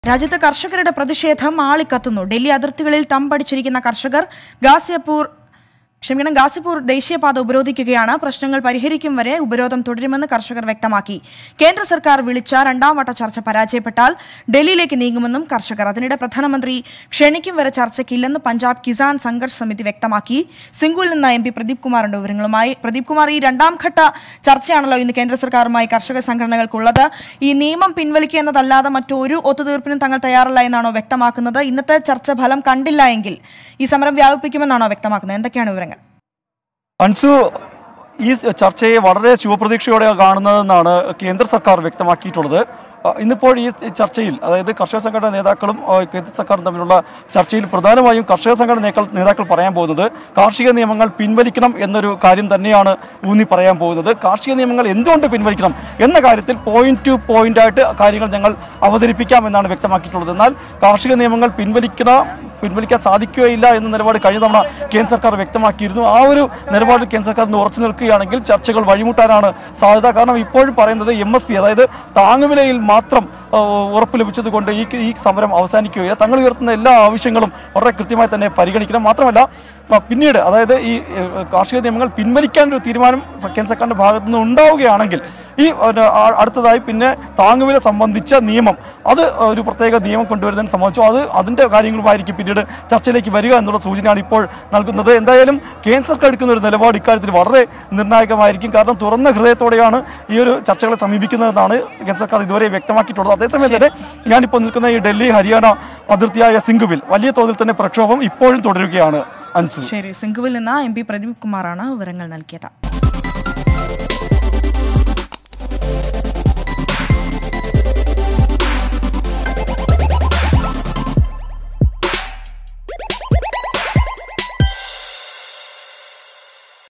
രാജ്യത്ത് കർഷകരുടെ പ്രതിഷേധം ആളിക്കത്തുന്നു ഡൽഹി അതിർത്തികളിൽ തമ്പടിച്ചിരിക്കുന്ന കർഷകർ ഗാസിയപ്പൂർ ക്ഷമിക്കണം ഗാസിപ്പൂർ ദേശീയപാത ഉപരോധിക്കുകയാണ് പ്രശ്നങ്ങൾ പരിഹരിക്കും വരെ ഉപരോധം തുടരുമെന്ന് കർഷകർ വ്യക്തമാക്കി കേന്ദ്ര സർക്കാർ വിളിച്ച രണ്ടാം വട്ട ചർച്ച പരാജയപ്പെട്ടാൽ ഡൽഹിയിലേക്ക് നീങ്ങുമെന്നും കർഷകർ അതിനിടെ പ്രധാനമന്ത്രി ക്ഷണിക്കും വരെ ചർച്ചയ്ക്കില്ലെന്ന് പഞ്ചാബ് കിസാൻ സംഘർഷ് സമിതി വ്യക്തമാക്കി സിംഗുവിൽ നിന്ന് എം പി പ്രദീപ് കുമാറിന്റെ വിവരങ്ങളുമായി പ്രദീപ് കുമാർ ഈ രണ്ടാം ഘട്ട ചർച്ചയാണല്ലോ ഇന്ന് കേന്ദ്ര സർക്കാരുമായി കർഷക സംഘടനകൾക്കുള്ളത് ഈ നിയമം പിൻവലിക്കുക എന്നതല്ലാതെ മറ്റൊരു ഒത്തുതീർപ്പിനും തങ്ങൾ തയ്യാറല്ല എന്നാണോ വ്യക്തമാക്കുന്നത് ഇന്നത്തെ ചർച്ച ഫലം കണ്ടില്ല എങ്കിൽ ഈ സമരം വ്യാപിപ്പിക്കുമെന്നാണോ വ്യക്തമാക്കുന്നത് എന്തൊക്കെയാണ് വിവരങ്ങൾ അൻസു ഈ ചർച്ചയെ വളരെ ശുഭപ്രതീക്ഷയോടെ കാണുന്നതെന്നാണ് കേന്ദ്ര സർക്കാർ വ്യക്തമാക്കിയിട്ടുള്ളത് അഹ് ഇന്നിപ്പോൾ ഈ ചർച്ചയിൽ അതായത് കർഷക സംഘടന നേതാക്കളും അഹ് കേന്ദ്ര സർക്കാരും തമ്മിലുള്ള ചർച്ചയിൽ പ്രധാനമായും കർഷക സംഘടന നേതാക്കൾ നേതാക്കൾ പറയാൻ പോകുന്നത് കാർഷിക നിയമങ്ങൾ പിൻവലിക്കണം എന്നൊരു കാര്യം തന്നെയാണ് ഊന്നി പറയാൻ പോകുന്നത് കാർഷിക നിയമങ്ങൾ എന്തുകൊണ്ട് പിൻവലിക്കണം എന്ന കാര്യത്തിൽ പോയിന്റ് ടു പോയിന്റ് ആയിട്ട് കാര്യങ്ങൾ ഞങ്ങൾ അവതരിപ്പിക്കാം എന്നാണ് വ്യക്തമാക്കിയിട്ടുള്ളത് എന്നാൽ കാർഷിക നിയമങ്ങൾ പിൻവലിക്കണം പിൻവലിക്കാൻ സാധിക്കുകയില്ല എന്ന നിലപാട് കഴിഞ്ഞ തവണ കേന്ദ്ര സർക്കാർ വ്യക്തമാക്കിയിരുന്നു ആ ഒരു നിലപാടിൽ കേന്ദ്ര സർക്കാർ ഇന്ന് ഉറച്ചു നിൽക്കുകയാണെങ്കിൽ ചർച്ചകൾ വഴിമുട്ടാനാണ് സാധ്യത കാരണം ഇപ്പോഴും പറയുന്നത് എം എസ് പി അതായത് താങ്ങുവിലയിൽ മാത്രം ആ, ഉറപ്പ് ലഭിച്ചത് കൊണ്ട് ഈ ഈ സമരം അവസാനിക്കുകയില്ല തങ്ങൾ ഉയർത്തുന്ന എല്ലാ ആവശ്യങ്ങളും വളരെ കൃത്യമായി തന്നെ പരിഗണിക്കണം മാത്രമല്ല ആ, പിന്നീട് അതായത് ഈ ഏ, കാർഷിക നിയമങ്ങൾ പിൻവലിക്കാൻ ഒരു തീരുമാനം സ- കേന്ദ്ര സർക്കാരിന്റെ ഭാഗത്തു നിന്ന് ഉണ്ടാവുകയാണെങ്കിൽ ഈ ഒരു, ആ, അടുത്തതായി പിന്നെ താങ്ങുവില സംബന്ധിച്ച നിയമം അത് ഒരു പ്രത്യേക നിയമം കൊണ്ടുവരുന്നതിനെ സംബന്ധിച്ചു അത് അതിൻ്റെ കാര്യങ്ങളുമായിരിക്കും പിന്നീട് ചർച്ചയിലേക്ക് വരിക എന്നുള്ള സൂചനയാണ് ഇപ്പോൾ നൽകുന്നത് എന്തായാലും കേന്ദ്ര സർക്കാർ എടുക്കുന്ന ഒരു നിലപാട് ഇക്കാര്യത്തിൽ വളരെ നിർണായകമായിരിക്കും കാരണം തുറന്ന ഹൃദയത്തോടെയാണ് ഈ ഒരു ചർച്ചകളെ സമീപിക്കുന്നതെന്നാണ് കേന്ദ്ര സർക്കാർ ഇതുവരെ വ്യക്തമാക്കിയിട്ടുള്ളത് അതേസമയം തന്നെ ഞാനിപ്പോൾ നിൽക്കുന്ന ഈ ഡൽഹി ഹരിയാന അതിർത്തിയായ സിംഗുവിൽ വലിയ തോതിൽ തന്നെ പ്രക്ഷോഭം ഇപ്പോഴും തുടരുകയാണ് അൻസു ശരി സിംഗുവിൽ നിന്ന് എം പി പ്രദീപ് കുമാറാണ് വിവരങ്ങൾ നൽകിയത്